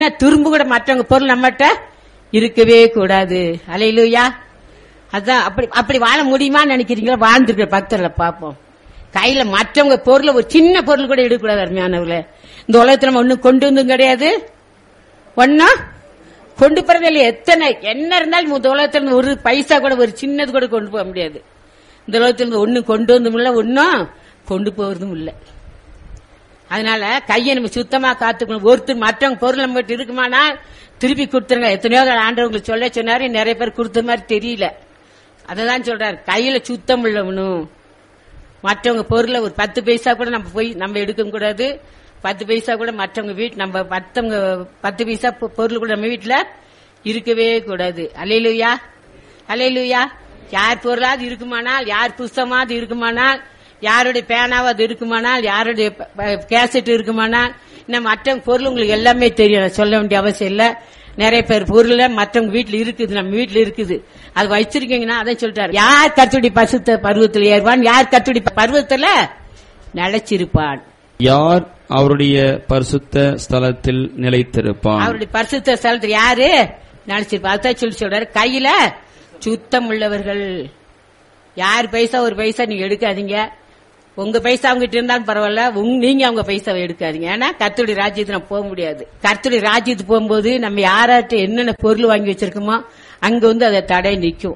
துரும்பு கூட மற்றவங்க பொருள் நம்மகிட்ட இருக்கவே கூடாது அலையிலுயா அதான் அப்படி அப்படி வாழ முடியுமான்னு நினைக்கிறீங்களா வாழ்ந்துருக்கிற பக்தர்களை பார்ப்போம் கையில மற்றவங்க பொருளை ஒரு சின்ன பொருள் கூட எடுக்கக்கூடாது அருமையானவர்களே இந்த உலகத்துல நம்ம ஒண்ணும் கொண்டு வந்தும் கிடையாது ஒன்னும் கொண்டு போறது இல்லை எத்தனை என்ன இருந்தாலும் இந்த உலகத்துல இருந்து ஒரு பைசா கூட ஒரு சின்னது கூட கொண்டு போக முடியாது இந்த உலகத்துல இருந்து ஒன்னும் கொண்டு வந்தும் இல்ல ஒன்னும் கொண்டு போறதும் இல்லை அதனால கையை நம்ம சுத்தமா காத்துக்கணும் ஒருத்தர் மற்றவங்க பொருள் நம்ம கிட்ட இருக்குமானா திருப்பி கொடுத்துருங்க எத்தனையோ தடவை ஆண்டவங்களுக்கு சொல்ல சொன்னாரு நிறைய பேர் கொடுத்த மாதிரி தெரியல அததான் சொல்றாரு கையில சுத்தம் உள்ளவனும் மற்றவங்க பொருளை ஒரு பத்து பைசா கூட நம்ம போய் நம்ம எடுக்க கூடாது பத்து பைசா கூட மற்றவங்க வீட்டு நம்ம மத்தவங்க பத்து பைசா பொ- பொருள் கூட நம்ம வீட்டுல இருக்கவே கூடாது அலையிலுயா அலையிலுயா யார் பொருளாவது இருக்குமானால் யார் புஸ்தமாவது இருக்குமானால் யாருடைய பேனாவது இருக்குமானால் யாருடைய ப- ப- கேசட் இருக்குமானால் இன்னும் மற்றவங்க பொருள் உங்களுக்கு எல்லாமே தெரியும் நான் சொல்ல வேண்டிய அவசியம் இல்ல நிறைய பேர் பொருள் மற்றவங்க வீட்டுல இருக்குது நம்ம வீட்டுல இருக்குது அது வச்சிருக்கீங்கன்னா அதான் சொல்லிட்டாரு யார் கத்துடி பசுத்த பருவத்தில் ஏறுவான் யார் கத்துடி பருவத்துல நிலைச்சிருப்பான் யார் அவருடைய பரிசுத்த ஸ்தலத்தில் நிலைத்திருப்பான் அவருடைய பரிசுத்த ஸ்தலத்தில் யாரு நினைச்சிருப்பா அதான் சொல்லி சொல்றாரு கையில சுத்தம் உள்ளவர்கள் யார் பைசா ஒரு பைசா நீங்க எடுக்காதீங்க உங்க பைசா அவங்ககிட்ட இருந்தாலும் பரவாயில்ல உங்க நீங்க அவங்க பைசாவை எடுக்காதீங்க ஏன்னா கர்த்தருடைய ராஜ்யத்துக்கு நம்ம போக முடியாது கர்த்தருடைய ராஜ்யத்துக்கு போகும்போது நம்ம யாராட்ட என்னென்ன பொருள் வாங்கி வச்சிருக்கோமோ அங்க வந்து அதை தடை நிக்கும்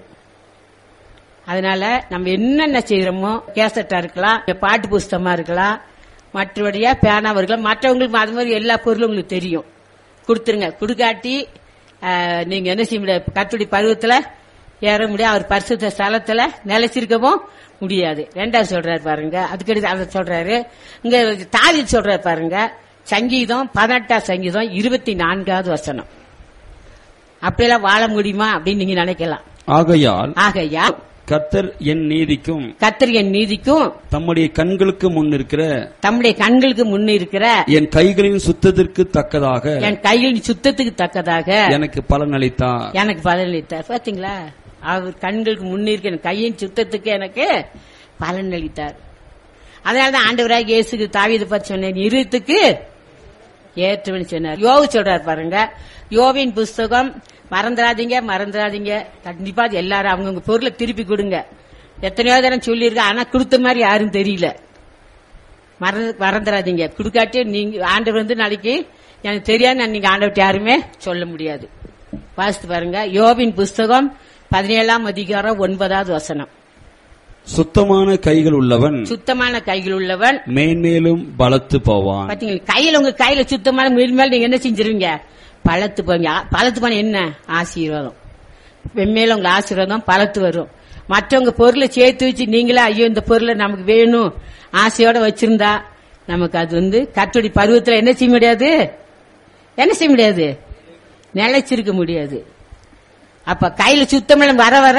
அதனால நம்ம என்னென்ன செய்யறோமோ கேசட்டா இருக்கலாம் பாட்டு புஸ்தகமா இருக்கலாம் மற்றபடியா பேனாவா இருக்கலாம் மற்றவங்களுக்கு அது மாதிரி எல்லா பொருளும் உங்களுக்கு தெரியும் கொடுத்துருங்க கொடுக்காட்டி ஆஹ், நீங்க என்ன செய்ய முடியாது கத்துடி பருவத்துல ஏற முடியாது அவர் பரிசுத்த ஸ்தலத்துல நிலைச்சிருக்கவும் முடியாது ரெண்டாவது சொல்றாரு பாருங்க அதுக்கடுத்து அதை சொல்றாரு இங்க தாவி சொல்றாரு பாருங்க சங்கீதம் பதினெட்டாம் சங்கீதம் இருபத்தி நான்காவது வசனம் அப்படியெல்லாம் வாழ முடியுமா அப்படின்னு நீங்க நினைக்கலாம் ஆகையால் ஆகையா கர்த்தர் என் நீதிக்கும் கத்திரியின் நீதிக்கும் தம்முடைய கண்களுக்கு முன் இருக்கிற தம்முடைய கண்களுக்கு முன்ன இருக்கிற என் கைகளின் சுத்தத்திற்கு தக்கதாக என் கையில் சுத்தத்துக்கு தக்கதாக எனக்கு பலன் அளித்தார் எனக்கு பலனளித்தார் பாத்தீங்களா அவர் கண்களுக்கு முன்னிருக்க என் கையின் சுத்தத்துக்கு எனக்கு பலன் அளித்தார் அதனாலதான் ஆண்டவராக இயேசுக்கு தாவீது பத்தி சொன்னேன் இருத்துக்கு ஏற்றுவன் சொன்னார் யோவு சொல்றார் பாருங்க யோவின் புஸ்தகம் மறந்துடாதீங்க மறந்துடாதீங்க கண்டிப்பா அது எல்லாரும் அவங்கவுங்க பொருளை திருப்பி கொடுங்க எத்தனையோ தரம் சொல்லியிருக்கேன் ஆனா கொடுத்த மாதிரி யாரும் தெரியல மறந்து மறந்துடாதீங்க கொடுக்காட்டி நீங்க ஆண்டவர் வந்து நாளைக்கு எனக்கு தெரியாது நான் நீங்க ஆண்டவர்ட்ட யாருமே சொல்ல முடியாது வாசித்து பாருங்க யோபின் புஸ்தகம் பதினேழாம் அதிகாரம் ஒன்பதாவது வசனம் சுத்தமான கைகள் உள்ளவன் சுத்தமான கைகள் உள்ளவன் மேன்மேலும் பலத்து போவான் பாத்தீங்களா கையில உங்க கையில சுத்தமான மீன் மேல நீங்க என்ன செஞ்சிருவீங்க பழத்து போங்க பழத்து போன என்ன ஆசீர்வாதம் வெண்மையில உங்க ஆசீர்வாதம் பழத்து வரும் மற்றவங்க பொருளை சேர்த்து வச்சு நீங்களே ஐயோ இந்த பொருளை நமக்கு வேணும் ஆசையோட வச்சிருந்தா நமக்கு அது வந்து கத்தோடி பருவத்துல என்ன செய்ய முடியாது என்ன செய்ய முடியாது நிலைச்சிருக்க முடியாது அப்ப கையில சுத்தமில்ல வர வர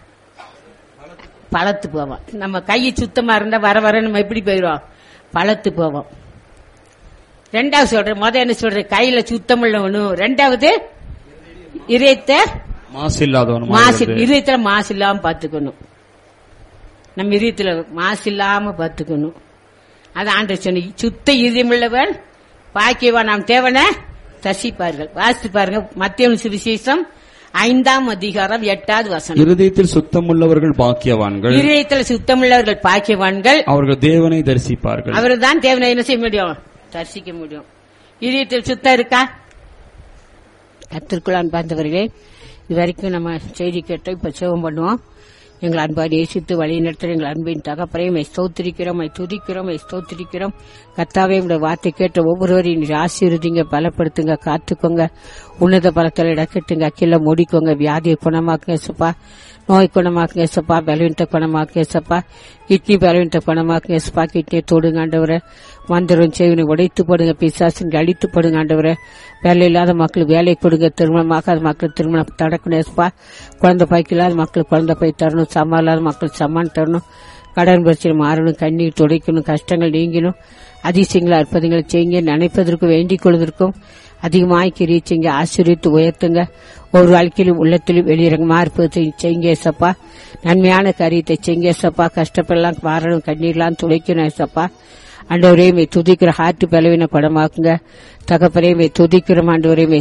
பழத்து போவோம் நம்ம கை சுத்தமா இருந்தா வர வர நம்ம எப்படி போயிடுவோம் பழத்து போவோம் ரெண்டாவது சொல்றேன் முத என்ன சொல்றேன் கையில சுத்தம் உள்ளவனும் ரெண்டாவது இதயத்தை மாசு இல்லாதவன் மாசு இதயத்துல மாசு இல்லாம பாத்துக்கணும் நம்ம இதயத்துல மாசு இல்லாம பாத்துக்கணும் அது ஆண்டு சொன்ன சுத்த இதயமுள்ளவன் பாக்கியவன் நாம் தேவனை தசிப்பார்கள் வாசித்து பாருங்க மத்திய சுவிசேஷம் ஐந்தாம் அதிகாரம் எட்டாவது வசனம் இருதயத்தில் சுத்தமுள்ளவர்கள் பாக்கியவான்கள் இதயத்துல சுத்தமுள்ளவர்கள் பாக்கியவான்கள் அவர்கள் தேவனை தரிசிப்பார்கள் அவர் தான் தேவனை என்ன செய்ய முடியும் தரிசிக்க முடியும் இதயத்தில் சுத்தம் இருக்கா கத்திற்குள் அன்பார்ந்தவர்களே இது வரைக்கும் நம்ம செய்தி கேட்டோம் இப்ப சேவம் பண்ணுவோம் எங்கள் அன்பாடி நேசித்து வழி நடத்துகிற எங்கள் அன்பின் தகப்பறையும் ஸ்தோத்திரிக்கிறோம் துதிக்கிறோம் ஸ்தோத்திரிக்கிறோம் கத்தாவே உடைய வார்த்தை கேட்ட ஒவ்வொருவரையும் நீர் ஆசீர்வதிங்க பலப்படுத்துங்க காத்துக்கோங்க உன்னத பலத்தில் இடக்கட்டுங்க அக்கில மூடிக்கோங்க வியாதியை குணமாக்குங்க சுப்பா நோய் குணமாக்குங்க சப்பா பலவீனத்தை குணமாக்குங்க சப்பா கிட்னி பலவீனத்தை குணமாக்குங்க சப்பா கிட்னியை தொடுங்க ஆண்டவரை மந்திரம் செய்வனை உடைத்து போடுங்க பிசாசின் அழித்து போடுங்க ஆண்டவரை வேலை இல்லாத மக்கள் வேலை கொடுங்க திருமணமாகாத மக்கள் திருமணம் தடக்கணும் சப்பா குழந்தை பாய்க்கு இல்லாத மக்கள் குழந்தை பாய் தரணும் சம்மா இல்லாத மக்கள் சம்மான் தரணும் கடன் பிரச்சனை மாறணும் கண்ணீர் துடைக்கணும் கஷ்டங்கள் நீங்கணும் அதிசயங்களை அற்புதங்களை செய்யுங்க நினைப்பதற்கு வேண்டிக் கொள்வதற்கும் அதிகமாய் கிரிச்சிங்க ஆசிரியத்து உயர்த்துங்க ஒரு வாழ்க்கையிலும் உள்ளத்திலும் வெளியிறங்கமா இருப்பதை செய்யுங்க ஏசப்பா நன்மையான காரியத்தை செய்யுங்க ஏசப்பா கஷ்டப்படலாம் மாறணும் கண்ணீர்லாம் துடைக்கணும் ஏசப்பா ஆண்டவரே மே துதிக்கிற ஹார்ட் பலவீன குணமாக்குங்க தகப்பனே மே துதிக்கிறோம் ஆண்டவரே மே